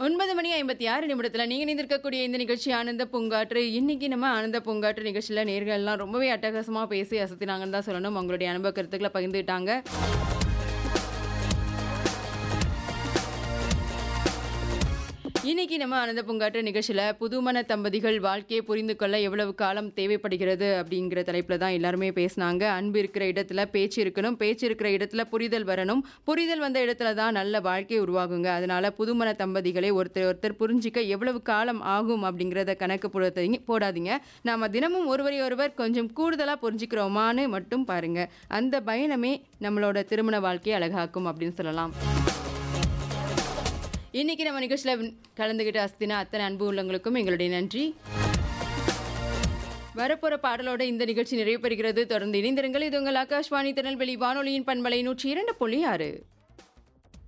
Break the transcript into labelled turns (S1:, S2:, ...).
S1: ஒன்பது மணி ஐம்பத்தி ஆறு நிமிடத்தில் நீங்கள் நிந்திருக்கக்கூடிய இந்த நிகழ்ச்சி ஆனந்த பூங்காற்று இன்னைக்கு நம்ம ஆனந்த பூங்காற்று நிகழ்ச்சியில் நேர்கள்லாம் ரொம்பவே அட்டகாசமாக பேசி அசத்தினாங்கன்னு தான் சொல்லணும் அவங்களுடைய அனுபவ கருத்துக்களை பகிர்ந்துட்டாங்க இன்னைக்கு நம்ம ஆனந்த பூங்காற்று நிகழ்ச்சியில் புதுமண தம்பதிகள் வாழ்க்கையை புரிந்து கொள்ள எவ்வளவு காலம் தேவைப்படுகிறது அப்படிங்கிற தலைப்பில் தான் எல்லாருமே பேசினாங்க அன்பு இருக்கிற இடத்துல பேச்சு இருக்கணும் பேச்சு இருக்கிற இடத்துல புரிதல் வரணும் புரிதல் வந்த இடத்துல தான் நல்ல வாழ்க்கை உருவாகுங்க அதனால புதுமண தம்பதிகளை ஒருத்தர் ஒருத்தர் புரிஞ்சிக்க எவ்வளவு காலம் ஆகும் அப்படிங்கிறத கணக்கு போடாதீங்க போடாதீங்க நாம தினமும் ஒருவரை ஒருவர் கொஞ்சம் கூடுதலாக புரிஞ்சுக்கிறோமான்னு மட்டும் பாருங்க அந்த பயணமே நம்மளோட திருமண வாழ்க்கையை அழகாக்கும் அப்படின்னு சொல்லலாம் இன்னைக்கு நம்ம நிகழ்ச்சியில் கலந்துகிட்ட அஸ்தினா அத்தனை அன்பு உள்ளவங்களுக்கும் எங்களுடைய நன்றி வரப்போற பாடலோட இந்த நிகழ்ச்சி நிறைவு பெறுகிறது தொடர்ந்து இணைந்திருங்கள் இது உங்கள் ஆகாஷ்வாணி திருநெல்வேலி வானொலியின் பண்பலை நூற்றி இரண்டு புள்ளி ஆறு